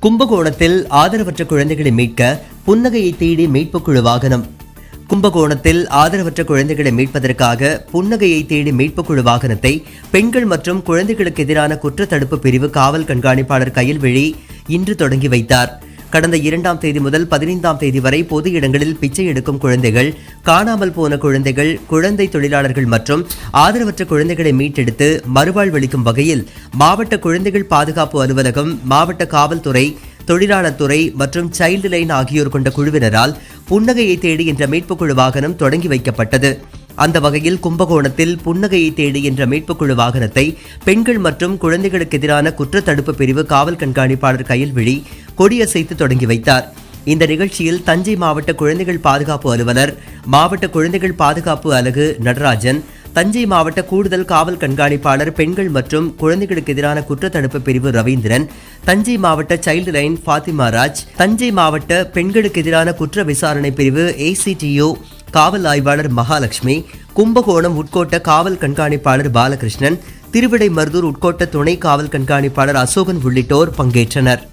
கும்பகோணத்தில் ஆதரவற்ற குழந்தைகளை மீட்க புன்னகையை தேடி மீட்புக் குழு வாகனம் கும்பகோணத்தில் ஆதரவற்ற குழந்தைகளை மீட்பதற்காக புன்னகையை தேடி மீட்புக் குழு வாகனத்தை பெண்கள் மற்றும் குழந்தைகளுக்கு எதிரான குற்றத்தடுப்பு பிரிவு காவல் கண்காணிப்பாளர் கயல்விழி இன்று தொடங்கி வைத்தார் கடந்த இரண்டாம் தேதி முதல் பதினைந்தாம் தேதி வரை பொது இடங்களில் பிச்சை எடுக்கும் குழந்தைகள் காணாமல் போன குழந்தைகள் குழந்தை தொழிலாளர்கள் மற்றும் ஆதரவற்ற குழந்தைகளை மீட்டெடுத்து மறுவாழ்வளிக்கும் வகையில் மாவட்ட குழந்தைகள் பாதுகாப்பு அலுவலகம் மாவட்ட காவல்துறை தொழிலாளர் துறை மற்றும் சைல்டு லைன் ஆகியோர் கொண்ட குழுவினரால் புன்னகையை தேடி என்ற மீட்புக் குழு வாகனம் தொடங்கி வைக்கப்பட்டது அந்த வகையில் கும்பகோணத்தில் புன்னகையை தேடி என்ற மீட்புக் குழு வாகனத்தை பெண்கள் மற்றும் குழந்தைகளுக்கு எதிரான குற்றத்தடுப்பு பிரிவு காவல் கண்காணிப்பாளர் கயல்விழி கொடியசைத்து தொடங்கி வைத்தார் இந்த நிகழ்ச்சியில் தஞ்சை மாவட்ட குழந்தைகள் பாதுகாப்பு அலுவலர் மாவட்ட குழந்தைகள் பாதுகாப்பு அலகு நடராஜன் தஞ்சை மாவட்ட கூடுதல் காவல் கண்காணிப்பாளர் பெண்கள் மற்றும் குழந்தைகளுக்கு எதிரான குற்றத்தடுப்பு பிரிவு ரவீந்திரன் தஞ்சை மாவட்ட சைல்டு லைன் ஃபாத்திமா ராஜ் தஞ்சை மாவட்ட பெண்களுக்கு எதிரான குற்ற விசாரணை பிரிவு ஏசிடிஓ காவல் ஆய்வாளர் மகாலட்சுமி கும்பகோணம் உட்கோட்ட காவல் கண்காணிப்பாளர் பாலகிருஷ்ணன் திருவிடை மருதூர் உட்கோட்ட துணை காவல் கண்காணிப்பாளர் அசோகன் உள்ளிட்டோர் பங்கேற்றனர்